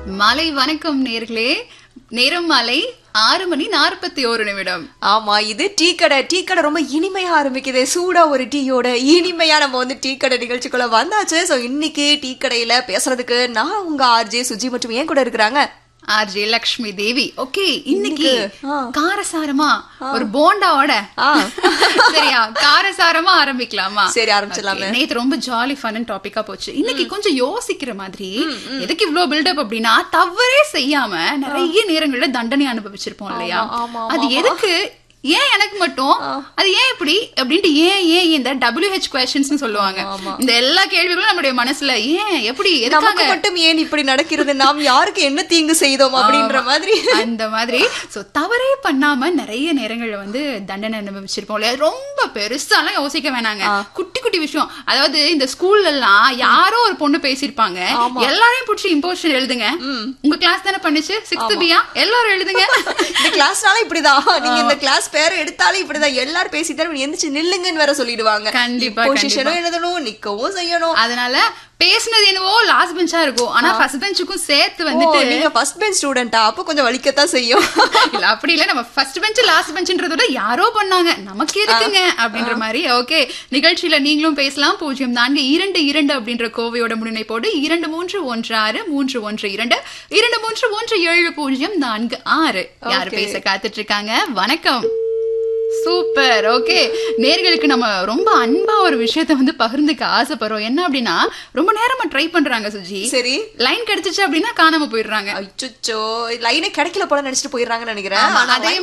மாலை வணக்கம் நேர்களே நேரம் மாலை ஆறு மணி நாற்பத்தி ஒரு நிமிடம் ஆமா இது டீ கடை டீ கடை ரொம்ப இனிமையா ஆரம்பிக்குது சூடா ஒரு டீயோட இனிமையா நம்ம வந்து டீ கடை நிகழ்ச்சிக்குள்ள வந்தாச்சு சோ இன்னைக்கு டீ கடையில பேசுறதுக்கு நான் உங்க ஆர்ஜே சுஜி மற்றும் ஏன் கூட இருக்கிறாங்க ஆர்ஜே லக்ஷ்மி தேவி ஓகே இன்னைக்கு ஆ. காரசாரமா ஒரு போண்டாவோட ஆ. சரியா காரசாரமா ஆரம்பிக்கலாமா சரி, ஆரம்பிச்சிடலாமே. Okay, நேத்து ரொம்ப ஜாலி ஃபன் டாபிக்கா போச்சு இன்னைக்கு கொஞ்சம் யோசிக்கிற மாதிரி எதுக்கு இவ்ளோ பில்டப் அப்படின்னா தவறே செய்யாம நிறைய நேரங்கள்ல தண்டனை அனுபவிச்சிருப்போம் இல்லையா ஆமா, அது எதுக்கு ஏன் எனக்கு மட்டும் அது ஏன் இப்படி அப்படின்ட்டு ஏன் ஏன் இந்த WH கொஸ்டின்ஸ் சொல்லுவாங்க இந்த எல்லா கேள்விகளும் நம்மளுடைய மனசுல ஏன் எப்படி நமக்கு எதுக்காக மட்டும் ஏன் இப்படி நடக்கிறது நாம் யாருக்கு என்ன தீங்கு செய்தோம் அப்படின்ற மாதிரி அந்த மாதிரி சோ தவறே பண்ணாம நிறைய நேரங்கள்ல வந்து தண்டனை அனுபவிச்சிருப்போம் இல்லையா ரொம்ப பெருசாலாம் யோசிக்க வேணாங்க குட்டி குட்டி விஷயம் அதாவது இந்த ஸ்கூல்ல எல்லாம் யாரோ ஒரு பொண்ணு பேசிருப்பாங்க எல்லாரையும் பிடிச்சி இம்போஷன் எழுதுங்க உங்க கிளாஸ் தானே பண்ணுச்சு சிக்ஸ்த் பியா எல்லாரும் எழுதுங்க இந்த கிளாஸ்னால இப்படிதான் நீங்க இந்த கிளாஸ் பேரை எடுத்தாலும் இப்படிதான் எல்லாரும் பேசிட்டாலும் எந்திரிச்சு நில்லுங்கன்னு வேற சொல்லிடுவாங்க கண்டிப்பா, பொசிஷனும் எழுதணும் நிக்கவும் செய்யணும் அதனால பேசுனது என்னவோ லாஸ்ட் பெஞ்சா இருக்கும் ஆனா ஃபர்ஸ்ட் பெஞ்சுக்கும் சேர்த்து ஓ, வந்துட்டு நீங்க ஃபர்ஸ்ட் பெஞ்ச் ஸ்டூடெண்டா அப்ப கொஞ்சம் வலிக்கத்தான் செய்யும் இல்ல அப்படி இல்ல நம்ம ஃபர்ஸ்ட் பெஞ்ச் லாஸ்ட் பெஞ்ச்ன்றத விட யாரோ பண்ணாங்க நமக்கு எதுக்குங்க அப்படின்ற மாதிரி ஓகே நிகழ்ச்சியில நீங்களும் பேசலாம் பூஜ்ஜியம் நான்கு இரண்டு இரண்டு அப்படின்ற கோவையோட முன்னிணைப்போடு இரண்டு மூன்று ஒன்று ஆறு மூன்று ஒன்று இரண்டு இரண்டு மூன்று ஒன்று ஏழு பூஜ்ஜியம் நான்கு ஆறு யார் பேச காத்துட்டு இருக்காங்க வணக்கம் சூப்பர் ஓகே நேர்களுக்கு நம்ம ரொம்ப அன்பா ஒரு விஷயத்த வந்து பகிர்ந்துக்க ஆசைப்படுறோம் என்ன அப்படின்னா ரொம்ப நேரமா ட்ரை பண்றாங்க சுஜி சரி லைன் கிடைச்சிச்சு அப்படின்னா காணாம போயிடுறாங்க அச்சோ லைனே கிடைக்கல போல நினைச்சிட்டு போயிடுறாங்கன்னு நினைக்கிறேன் ஆமா, ஆனா அதே